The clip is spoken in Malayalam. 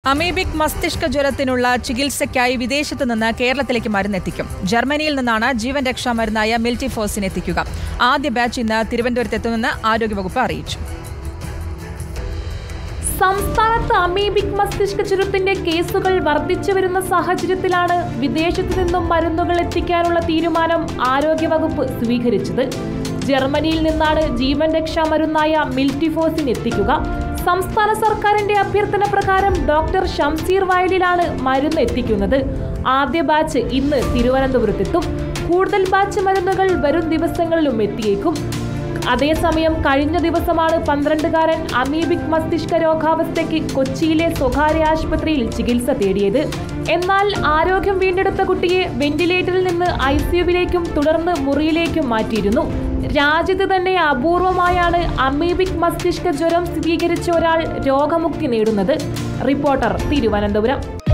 അമീബിക് മസ്തിഷ്ക ജ്വരത്തിനുള്ള ചികിത്സയ്ക്കായി വിദേശത്തു നിന്ന് കേരളത്തിലേക്ക് മരുന്നെത്തിക്കും ജർമ്മനിയിൽ നിന്നാണ് ജീവൻ രക്ഷാ മരുന്നായ മിൽറ്റിഫോസിൻ എത്തിക്കുക ആദ്യ ബാച്ച് ഇന്ന് തിരുവനന്തപുരത്തെത്തുമെന്ന് ആരോഗ്യവകുപ്പ് അറിയിച്ചു സംസ്ഥാനത്ത് അമീബിക് മസ്തിഷ്ക ജ്വരത്തിന്റെ കേസുകൾ വർദ്ധിച്ചു വരുന്ന സാഹചര്യത്തിലാണ് വിദേശത്തു നിന്നും മരുന്നുകൾ എത്തിക്കാനുള്ള തീരുമാനം ആരോഗ്യവകുപ്പ് സ്വീകരിച്ചത് ജർമ്മനിയിൽ നിന്നാണ് ജീവൻ രക്ഷാ മരുന്നായ മിൽറ്റിഫോസിൻ എത്തിക്കുക സംസ്ഥാന സർക്കാരിന്റെ അഭ്യർത്ഥന പ്രകാരം ഡോക്ടർ ഷംസീർ വയലിലാണ് മരുന്ന് എത്തിക്കുന്നത് ആദ്യ ബാച്ച് ഇന്ന് തിരുവനന്തപുരത്തെത്തും കൂടുതൽ ബാച്ച് മരുന്നുകൾ വരും ദിവസങ്ങളിലും എത്തിയേക്കും അതേസമയം കഴിഞ്ഞ ദിവസമാണ് പന്ത്രണ്ടുകാരൻ അമീബിക് മസ്തിഷ്ക രോഗാവസ്ഥയ്ക്ക് കൊച്ചിയിലെ സ്വകാര്യ ആശുപത്രിയിൽ ചികിത്സ തേടിയത് എന്നാൽ ആരോഗ്യം വീണ്ടെടുത്ത കുട്ടിയെ വെന്റിലേറ്ററിൽ നിന്ന് ഐ സിയുവിലേക്കും തുടർന്ന് മുറിയിലേക്കും മാറ്റിയിരുന്നു രാജ്യത്ത് തന്നെ അപൂർവമായാണ് അമീബിക് മസ്തിഷ്ക ജ്വരം സ്ഥിരീകരിച്ച ഒരാൾ രോഗമുക്തി നേടുന്നത് റിപ്പോർട്ടർ തിരുവനന്തപുരം